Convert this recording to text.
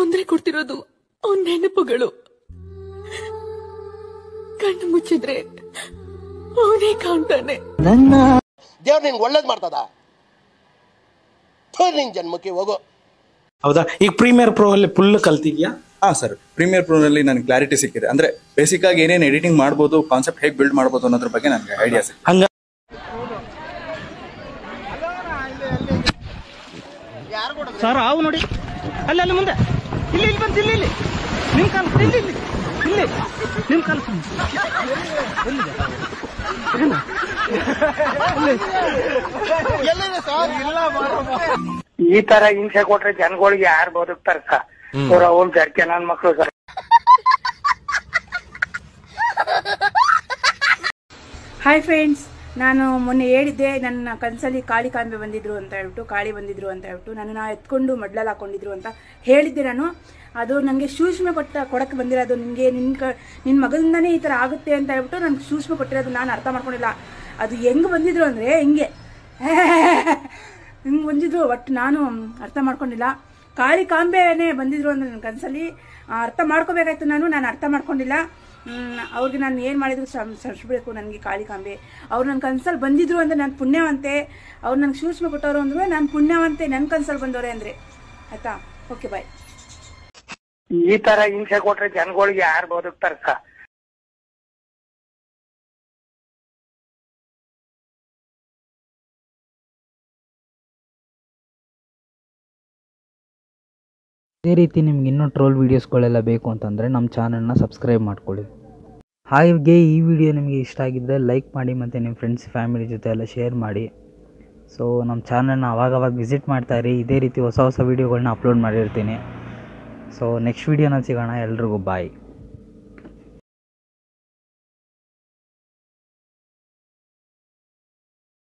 ತೊಂದರೆ ಕೊಡ್ತಿರೋದು ಅವನ್ ನೆನಪುಗಳು ಕಣ್ಣು ಮುಚ್ಚಿದ್ರೆ ಅವನೇ ಕಾಣ್ತಾನೆ ದೇವ್ರು ನಿನ್ಗೆ ಒಳ್ಳೇದ್ ಮಾಡ್ತದ ಥು, ನಿನ್ ಜನ್ಮಕ್ಕೆ ಹೋಗೋ ಹೌದಾ ಈಗ ಪ್ರೀಮಿಯರ್ ಪ್ರೋ ಅಲ್ಲಿ ಫುಲ್ ಕಲ್ತಿದ್ಯಾ ಹಾ ಸರ್ ಪ್ರೀಮಿಯರ್ ಪ್ರೋನಲ್ಲಿ ನನಗೆ ಕ್ಲಾರಿಟಿ ಸಿಕ್ಕಿದೆ ಅಂದ್ರೆ ಬೇಸಿಕ್ ಆಗಿ ಏನೇನು ಎಡಿಟಿಂಗ್ ಮಾಡ್ಬೋದು ಕಾನ್ಸೆಪ್ಟ್ ಹೇಗೆ ಬಿಲ್ಡ್ ಮಾಡ್ಬೋದು ಅನ್ನೋದ್ರ ಬಗ್ಗೆ ನನಗೆ ಐಡಿಯಾ ಸಿಕ್ಕಿದೆ ಹಂಗ ಸರ್ ಅವು ನೋಡಿ ಅಲ್ಲಿ ಅಲ್ಲಿ ಮುಂದೆ ಇಲ್ಲಿ ಇಲ್ಲಿ ಬಂತು ಇಲ್ಲಿ ಇಲ್ಲಿ ನಿಮ್ ಕಾಲು ಇಲ್ಲಿ ಇಲ್ಲಿ ಇಲ್ಲಿ ನಿಮ್ ಕಾಲು ಎಲ್ಲಿದೆ ಏನು? ಈ ತರ ಹಿಂಸೆ ಕೊಟ್ರೆ ಜನಗಳಿಗೆ ಯಾರು ಬದುಕ್ತಾರ ಸರ್ ಅವ್ರ ಅವ್ನ್ ಜರ್ಕೆ ನನ್ ಮಕ್ಳು ಸರ್ ಹಾಯ್ ಫ್ರೆಂಡ್ಸ್ ನಾನು ಮೊನ್ನೆ ಹೇಳಿದ್ದೆ ನನ್ನ ಕನಸಲ್ಲಿ ಕಾಳಿ ಕಾಂಬೆ ಬಂದಿದ್ರು ಅಂತ ಹೇಳ್ಬಿಟ್ಟು ಕಾಳಿ ಬಂದಿದ್ರು ಅಂತ ಹೇಳ್ಬಿಟ್ಟು ನನ್ನ ಎತ್ಕೊಂಡು ಮಡ್ಲಲ್ಲಿ ಹಾಕೊಂಡಿದ್ರು ಅಂತ ಹೇಳಿದ್ದೆ ನಾನು ಅದು ನನಗೆ ಸೂಕ್ಷ್ಮ ಕೊಟ್ಟ ಕೊಡಕ್ಕೆ ಬಂದಿರೋದು ನಿನಗೆ ನಿನ್ನ ಕ ನಿನ್ನ ಮಗದಿಂದನೇ ಈ ಥರ ಆಗುತ್ತೆ ಅಂತ ಹೇಳ್ಬಿಟ್ಟು ನನಗೆ ಸೂಕ್ಷ್ಮ ಕೊಟ್ಟಿರೋದು ನಾನು ಅರ್ಥ ಮಾಡ್ಕೊಂಡಿಲ್ಲ ಅದು ಹೆಂಗೆ ಬಂದಿದ್ರು ಅಂದರೆ ಹಿಂಗೆ ಹಿಂಗೆ ಬಂದಿದ್ರು ಒಟ್ಟು ನಾನು ಅರ್ಥ ಮಾಡ್ಕೊಂಡಿಲ್ಲ ಕಾಳಿ ಕಾಂಬೆನೇ ಬಂದಿದ್ರು ಅಂದ್ರೆ ನನ್ನ ಕನಸಲ್ಲಿ ಅರ್ಥ ಮಾಡ್ಕೋಬೇಕಾಯ್ತು ನಾನು ನಾನು ಅರ್ಥ ಮಾಡ್ಕೊಂಡಿಲ್ಲ ಹ್ಮ್, ಅವ್ರಿಗೆ ನಾನು ಏನು ಮಾಡಿದ್ರು ಸರಿಸ್ಬೇಕು ನನಗೆ ಕಾಳಿ ಕಾಂಬೆ ಅವ್ರು ನನ್ನ ಕನ್ಸಲ್ಲಿ ಬಂದಿದ್ರು ಅಂದ್ರೆ ನಾನು ಪುಣ್ಯವಂತೆ ಅವ್ರು ನನಗೆ ಸೂಕ್ಷ್ಮ ಕೊಟ್ಟವರು ಅಂದ್ರೆ ನಾನು ಪುಣ್ಯವಂತೆ ನನ್ನ ಕನ್ಸಲ್ಲಿ ಬಂದವ್ರೆ ಅಂದರೆ ಆಯ್ತಾ ಓಕೆ ಬಾಯ್ ಈ ತರ ಹಿಂಸೆ ಕೊಟ್ರೆ ಜನಗಳಿಗೆ ಯಾರು ಬದುಕ್ತಾರ ಸರ್ ಇದೇ ರೀತಿ ನಿಮ್ಗೆ ಇನ್ನೂ ಟ್ರೋಲ್ ವೀಡಿಯೋಸ್ಗಳೆಲ್ಲ ಬೇಕು ಅಂತಂದರೆ ನಮ್ಮ ಚಾನಲ್ನ ಸಬ್ಸ್ಕ್ರೈಬ್ ಮಾಡ್ಕೊಳ್ಳಿ ಹಾಗೆ ಈ ವಿಡಿಯೋ ನಿಮಗೆ ಇಷ್ಟ ಆಗಿದ್ದರೆ ಲೈಕ್ ಮಾಡಿ ಮತ್ತು ನಿಮ್ಮ ಫ್ರೆಂಡ್ಸ್ ಫ್ಯಾಮಿಲಿ ಜೊತೆ ಎಲ್ಲ ಶೇರ್ ಮಾಡಿ ಸೊ ನಮ್ಮ ಚಾನಲ್ನ ಅವಾಗವಾಗ ವಿಸಿಟ್ ಮಾಡ್ತಾಯಿರಿ ಇದೇ ರೀತಿ ಹೊಸ ಹೊಸ ವೀಡಿಯೋಗಳನ್ನ ಅಪ್ಲೋಡ್ ಮಾಡಿರ್ತೀನಿ ಸೊ ನೆಕ್ಸ್ಟ್ ವೀಡಿಯೋನಲ್ಲಿ ಸಿಗೋಣ ಎಲ್ರಿಗೂ ಬಾಯ್